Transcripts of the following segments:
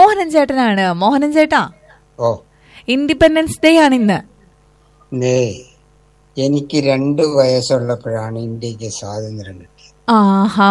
മോഹനൻ ചേട്ടനാണ് മോഹനൻ ചേട്ടാ ഓ independence day ആണ് ഇന്ന് നേ എനിക്ക് രണ്ട് വയസ്സുള്ളപ്പോഴാണ് ഇന്ത്യക്ക് സ്വാതന്ത്ര്യം കിട്ടിയത് ആഹാ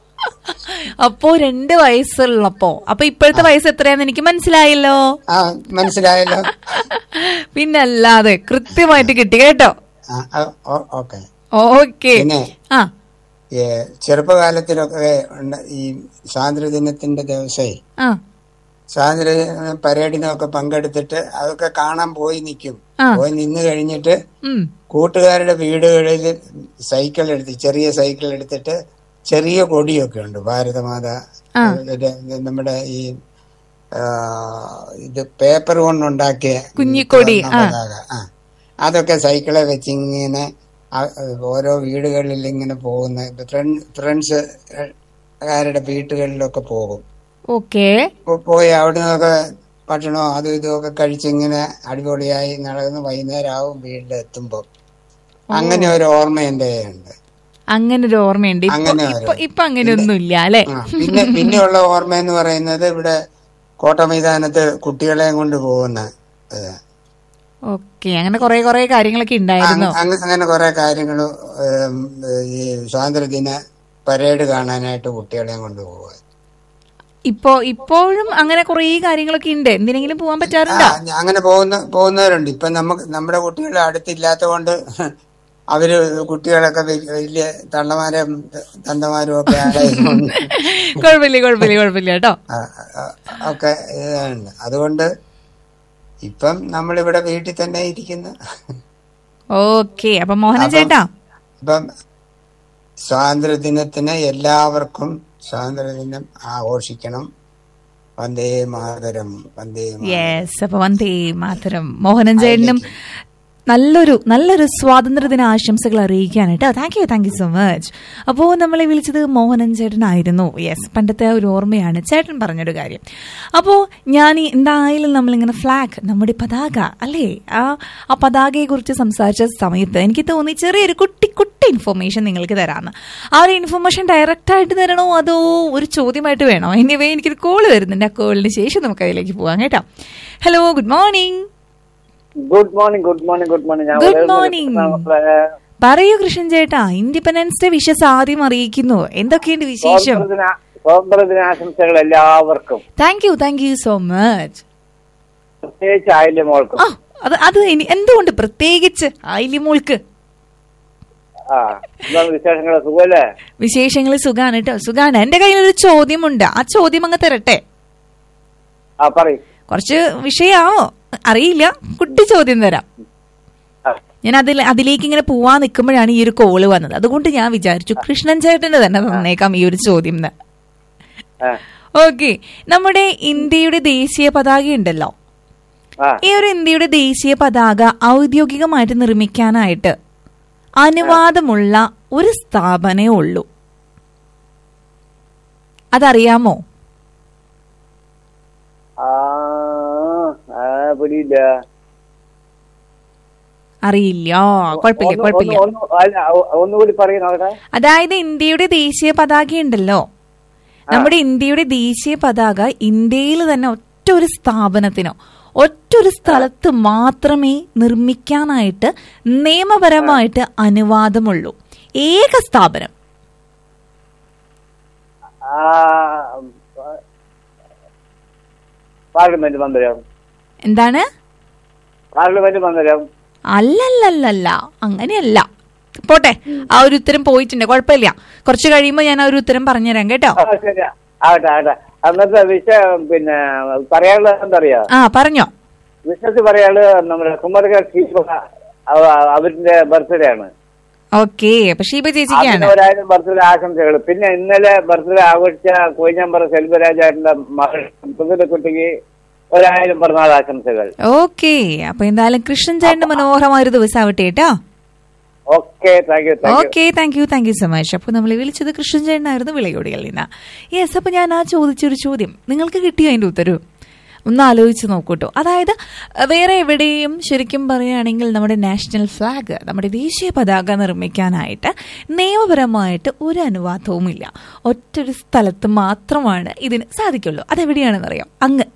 അപ്പോ രണ്ട് വയസ്സുള്ളപ്പോ അപ്പൊ ഇപ്പോഴത്തെ വയസ്സ് എത്രയാന്ന് എനിക്ക് മനസ്സിലായല്ലോ ആ മനസ്സിലായല്ലോ പിന്നല്ലാതെ കൃത്യമായിട്ട് കിട്ടി കേട്ടോ ആ, ആ, ഓ- ഓക്കെ ഓക്കെ പിന്നെ ആ ഏ, ചെറുപ്പകാലത്തിലൊക്കെ ഉണ്ട- ഈ സ്വാതന്ത്ര്യദിനത്തിന്റെ ദിവസേ ആ സ്വാതന്ത്ര്യ പരേഡിനൊക്കെ പങ്കെടുത്തിട്ട് അതൊക്കെ കാണാൻ പോയി നിൽക്കും ആ. പോയി നിന്ന് കഴിഞ്ഞിട്ട് ഉം കൂട്ടുകാരുടെ വീടുകളിൽ സൈക്കിൾ എടുത്ത് ചെറിയ സൈക്കിൾ എടുത്തിട്ട് ചെറിയ കൊടിയൊക്കെ ഉണ്ട് ഭാരതമാത ആ. ഇത് നമ്മുടെ ഈ ആ, ഇത് പേപ്പർ കൊണ്ടുണ്ടാക്കിയ കുഞ്ഞിക്കൊടി, ചുവന്ന ആ. പതാക. ആ. അതൊക്കെ സൈക്കിളെ വെച്ച് ഇങ്ങനെ ആ- ഓരോ വീടുകളിൽ ഇങ്ങനെ പോകുന്ന ഫ്രണ്ട്സ് കാരുടെ വീട്ടുകളിലൊക്കെ പോകും ഓക്കെ പോ- പോയി അവിടെ നിന്നൊക്കെ ഭക്ഷണമോ അതും ഇതും ഒക്കെ കഴിച്ചിങ്ങനെ അടിപൊളിയായി നടന്ന് വൈകുന്നേരം ആവും വീട്ടിലെത്തുമ്പോ അങ്ങനെ ഒരു ഓർമ്മ എന്റെ ഉണ്ട് അങ്ങനെ ഒരു ഓർമ്മയുണ്ട് ഇപ്പൊ അങ്ങനെ ഇപ്പൊ ഒരു- ഇപ്പൊ അങ്ങനെയൊന്നും ഇല്ല അല്ലെ ആ, പിന്നെ പിന്നെയുള്ള ഓർമ്മ എന്ന് പറയുന്നത് ഇവിടെ കോട്ട മൈതാനത്ത് കുട്ടികളെയും കൊണ്ട് പോകുന്ന ഇത്. ഓക്കെ അങ്ങനെ കുറെ കുറെ കാര്യങ്ങളൊക്കെ ആ, ഉണ്ടായിരുന്നു അങ്ങ- അങ്ങനെ കുറെ കാര്യങ്ങൾ ഈ സ്വാതന്ത്ര്യദിന പരേഡ് കാണാനായിട്ട് കുട്ടികളെയും കൊണ്ട് പോകുക ഇപ്പോ ഇപ്പോഴും അങ്ങനെ കുറെ കാര്യങ്ങളൊക്കെ ഉണ്ട് എന്തിനെങ്കിലും പോവാൻ ആ, പറ്റാറുണ്ടോ അങ്ങനെ പോകുന്ന പോകുന്നവരുണ്ട് ഇപ്പൊ നമുക്ക് നമ്മുടെ കുട്ടികൾ അടുത്തില്ലാത്ത കൊണ്ട് അവര് കുട്ടികളൊക്കെ വ- വലിയ തള്ളമാരും തന്തമാരും ഒക്കെ ആയതുകൊണ്ട് കുഴപ്പമില്ല കുഴപ്പമില്ല കുഴപ്പമില്ല കേട്ടോ ആ, ആ, ഒക്കെ ഇതാണ് അതുകൊണ്ട് ഇപ്പം നമ്മളിവിടെ വീട്ടിൽ തന്നെ ഇരിക്കുന്നു ഓക്കെ അപ്പൊ മോഹനൻ അപ്പം- ചേട്ടാ ഇപ്പം സ്വാതന്ത്ര്യദിനത്തിന് എല്ലാവർക്കും സ്വാതന്ത്ര്യദിനം ആഘോഷിക്കണം വന്ദേ മാതരം വന്ദേ മാതരം. യെസ് അപ്പൊ വന്ദേ മാതരം മോഹനൻ ചേട്ടനും നല്ലൊരു നല്ലൊരു സ്വാതന്ത്ര്യദിന ആശംസകൾ അറിയിക്കാനായിട്ട് thank you thank you so much അപ്പോൾ നമ്മളെ വിളിച്ചത് മോഹനൻ ചേട്ടനായിരുന്നു യെസ് പണ്ടത്തെ ആ ഒരു ഓർമ്മയാണ് ചേട്ടൻ പറഞ്ഞൊരു കാര്യം അപ്പോൾ ഞാൻ ഈ എന്തായാലും നമ്മളിങ്ങനെ ഫ്ലാഗ് നമ്മുടെ പതാക അല്ലേ ആ ആ പതാകയെക്കുറിച്ച് സംസാരിച്ച സമയത്ത് എനിക്ക് തോന്നി ചെറിയൊരു കുട്ടി കുട്ടി ഇൻഫർമേഷൻ നിങ്ങൾക്ക് തരാമെന്ന് ആ ഒരു ഇൻഫർമേഷൻ ഡയറക്റ്റ് ആയിട്ട് തരണോ അതോ ഒരു ചോദ്യമായിട്ട് വേണോ എനിവേ എനിക്കൊരു കോള് വരുന്നുണ്ട് ആ കോളിന് ശേഷം നമുക്ക് അതിലേക്ക് പോവാം കേട്ടോ hello good morning good morning good morning good morning ഞാൻ Good വളരെ morning. നമ്മളെ പറയൂ കൃഷ്ണൻ ചേട്ടാ ഇൻഡിപെൻഡൻസ് ഡേ വിഷസ് ആദ്യം അറിയിക്കുന്നു എന്തൊക്കെയുണ്ട് വിശേഷം സ്വാതന്ത്ര്യദിന സ്വാതന്ത്ര്യദിന ആശംസകൾ എല്ലാവർക്കും thank you thank you so much പ്രത്യേകിച്ച് ആയില്യ മോൾക്കും ആ അത് അത് ഇനി എന്തുകൊണ്ട് പ്രത്യേകിച്ച് ആയില്യമോൾക്ക് ആ എന്താണ് വിശേഷങ്ങൾ സുഖമല്ലേ വിശേഷങ്ങൾ സുഖാണ് കേട്ടോ സുഖാണ് എന്റെ കയ്യിൽ ഒരു ചോദ്യമുണ്ട് ആ ചോദ്യം അങ്ങ് തരട്ടെ ആ പറയും കുറച്ച് വിഷയാവോ അറിയില്ല കുട്ടി ചോദ്യം തരാം ഞാൻ അതിൽ അതിലേക്ക് ഇങ്ങനെ പോവാൻ നിൽക്കുമ്പോഴാണ് ഈ ഒരു കോള് വന്നത് അതുകൊണ്ട് ഞാൻ വിചാരിച്ചു കൃഷ്ണൻ ചേട്ടന് തന്നെ തന്നേക്കാം ഈ ഒരു ചോദ്യം എന്ന് ഓക്കെ നമ്മുടെ ഇന്ത്യയുടെ ദേശീയ പതാക ഉണ്ടല്ലോ ആ ഈ ഒരു ഇന്ത്യയുടെ ദേശീയ പതാക ഔദ്യോഗികമായിട്ട് നിർമ്മിക്കാനായിട്ട് അനുവാദമുള്ള ഒരു സ്ഥാപനമേ ഉള്ളൂ അതറിയാമോ ആ ആ പിടിയില്ല അറിയില്ല കുഴപ്പമില്ല ഒന്ന്- കുഴപ്പമില്ല ഒന്ന്- ഒന്ന് അല്ല, ഒ- ഒന്നുകൂടി പറയുന്നു അവിടെ അതായത് ഇന്ത്യയുടെ ദേശീയ പതാക ഉണ്ടല്ലോ നമ്മുടെ ഇന്ത്യയുടെ ദേശീയ പതാക ഇന്ത്യയിൽ തന്നെ ഒറ്റ ഒരു സ്ഥാപനത്തിനോ ഒറ്റ ഒരു സ്ഥലത്ത് മാത്രമേ നിർമ്മിക്കാനായിട്ട് നിയമപരമായിട്ട് അനുവാദമുള്ളൂ ഏക സ്ഥാപനം ആ പാർലമെന്റ് മന്ദിരം എന്താണ് പാർലമെന്റ് മന്ദിരം അല്ലല്ലല്ലല്ല അങ്ങനെയല്ല പോട്ടെ ആ ഒരു ഉത്തരം പോയിട്ടുണ്ട് കുഴപ്പമില്ല കുറച്ച് കഴിയുമ്പോൾ ഞാൻ ആ ഒരു ഉത്തരം പറഞ്ഞുതരാം കേട്ടോ ആ, ശരി ആകട്ടെ ആകട്ടെ അന്നത്തെ വിഷയം പിന്നെ പറയാനുള്ളത് എന്തറിയാ ആ പറഞ്ഞോ വിഷയത്തിൽ പറയാനുള്ളത് നമ്മുടെ കുമരക ഷീബ അവ- അവരുടെ ബർത്ത്ഡേ ആണ് ഓക്കെ അപ്പൊ ഷീബ ചേച്ചിക്കാണ് അതിന് ഒരായിരം ബർത്ത്ഡേ ആശംസകൾ പിന്നെ ഇന്നലെ ബർത്ത്ഡേ ആഘോഷിച്ച കോയിഞ്ഞാമ്പറ സെൽവരാജാറിന്റെ മകൾ കുട്ടിക്ക് ഒരായിരം പിറന്നാൾ ആശംസകൾ ഓക്കെ അപ്പൊ എന്തായാലും കൃഷ്ണൻ ചേട്ടന്റെ മനോഹരമായ ഒരു ദിവസം ആവട്ടെ കേട്ടോ okay thank you thank you okay thank you thank you so much അപ്പോൾ നമ്മൾ വിളിച്ചത് കൃഷ്ണൻ ചേട്ടനായിരുന്നു വിളയോടികളിൽ നിന്ന് യെസ് അപ്പോൾ ഞാൻ ആ ചോദിച്ചൊരു ചോദ്യം നിങ്ങൾക്ക് കിട്ടിയോ അതിന്റെ ഉത്തരവ് ഒന്ന് ആലോചിച്ച് നോക്കൂട്ടോ അതായത് അഹ് വേറെ എവിടെയും ശരിക്കും പറയുകയാണെങ്കിൽ നമ്മുടെ നാഷണൽ ഫ്ലാഗ് നമ്മുടെ ദേശീയ പതാക നിർമ്മിക്കാനായിട്ട് നിയമപരമായിട്ട് ഒരു അനുവാദവുമില്ല ഒറ്റൊരു സ്ഥലത്ത് മാത്രമാണ് ഇതിന് സാധിക്കുള്ളൂ അതെവിടെയാണെന്ന് അറിയാം അങ്ങ്